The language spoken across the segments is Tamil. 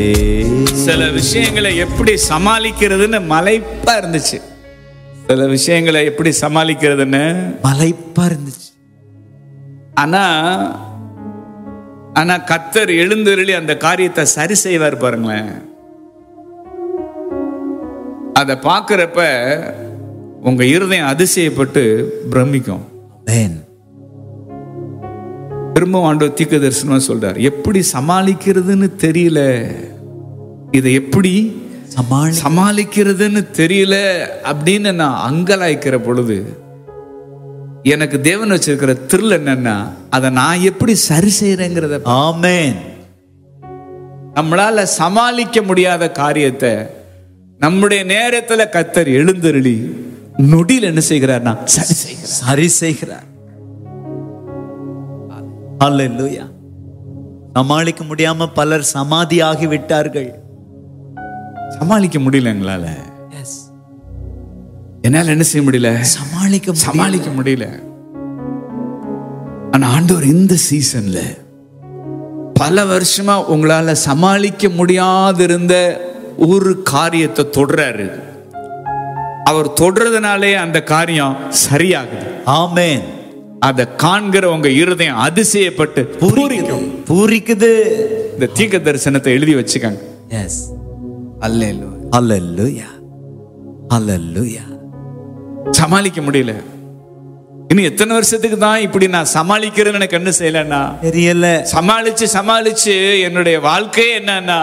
சில விஷயங்களை எப்படி சமாளிக்கிறதுன்னு மலைப்பா இருந்துச்சு சில விஷயங்களை எப்படி சமாளிக்கிறதுன்னு மலைப்பா இருந்துச்சு ஆனா ஆனா கத்தர் எழுந்தருளி அந்த காரியத்தை சரி செய்வார் பாருங்களேன் அதை பார்க்கறப்ப உங்க இருதயம் அதிசயப்பட்டு பிரமிக்கும் ஆமென் திரும்பவும் ஆண்டவர் தீர்க்க தரிசனமா சொல்றார் எப்படி சமாளிக்கிறதுன்னு தெரியல இதை எப்படி சமாளி சமாளிக்கிறதுன்னு தெரியல அப்படின்னு நான் அங்கலாய்க்கிற பொழுது எனக்கு தேவன் வச்சிருக்கிற திரில் என்னன்னா அதை நான் எப்படி சரி செய்யறேங்கிறத ஆமென் நம்மளால சமாளிக்க முடியாத காரியத்தை நம்முடைய நேரத்துல கத்தர் எழுந்தருளி நொடியில் என்ன செய்கிறார்னா சரி செய்கிறார் சரி செய்கிறார் அல்லேலூயா சமாளிக்க முடியாம பலர் சமாதியாகி விட்டார்கள் சமாளிக்க முடியல எங்களால என்னால என்ன செய்ய முடியல சமாளிக்க முடியல. சமாளிக்க முடியல ஆனா ஆண்டவர் இந்த சீசன்ல பல வருஷமா உங்களால சமாளிக்க முடியாதிருந்த ஒரு காரியத்தை தொடறாரு அவர் தொடறதுனாலே அந்த காரியம் சரியாகுது ஆமென் அதை காண்கிற உங்க இருதயம் அதிசயப்பட்டு பூரிக்கும் பூரிக்குது இந்த தீர்க்க தரிசனத்தை எழுதி வச்சுக்கங்க எஸ் அல்லேலூயா அல்லேலூயா அல்லேலூயா சமாளிக்க முடியல இன்னும் எத்தனை வருஷத்துக்கு தான் இப்படி நான் சமாளிக்கிறேன்னு எனக்கு என்ன செய்யலன்னா தெரியல சமாளிச்சு சமாளிச்சு என்னுடைய வாழ்க்கையே என்னன்னா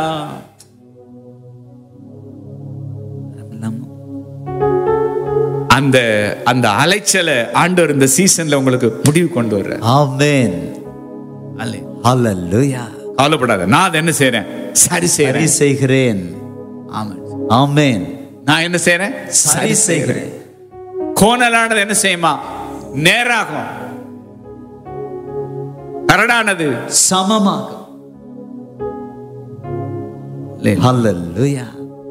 நம்ம அந்த அந்த அலைச்சலை ஆண்டவர் இந்த சீசன்ல உங்களுக்கு முடிவு கொண்டு வர்ற ஆமென் அல்லேலூயா கவலைப்படாத நான் அதை என்ன செய்றேன் சரி சரி செய்றேன் செய்கிறேன் ஆமாம் ஆமென் நான் என்ன செய்றேன் சரி செய்கிறேன் கோணலானது என்ன செய்யுமா நேராகும் கரடானது சமமாக அல்லேலூயா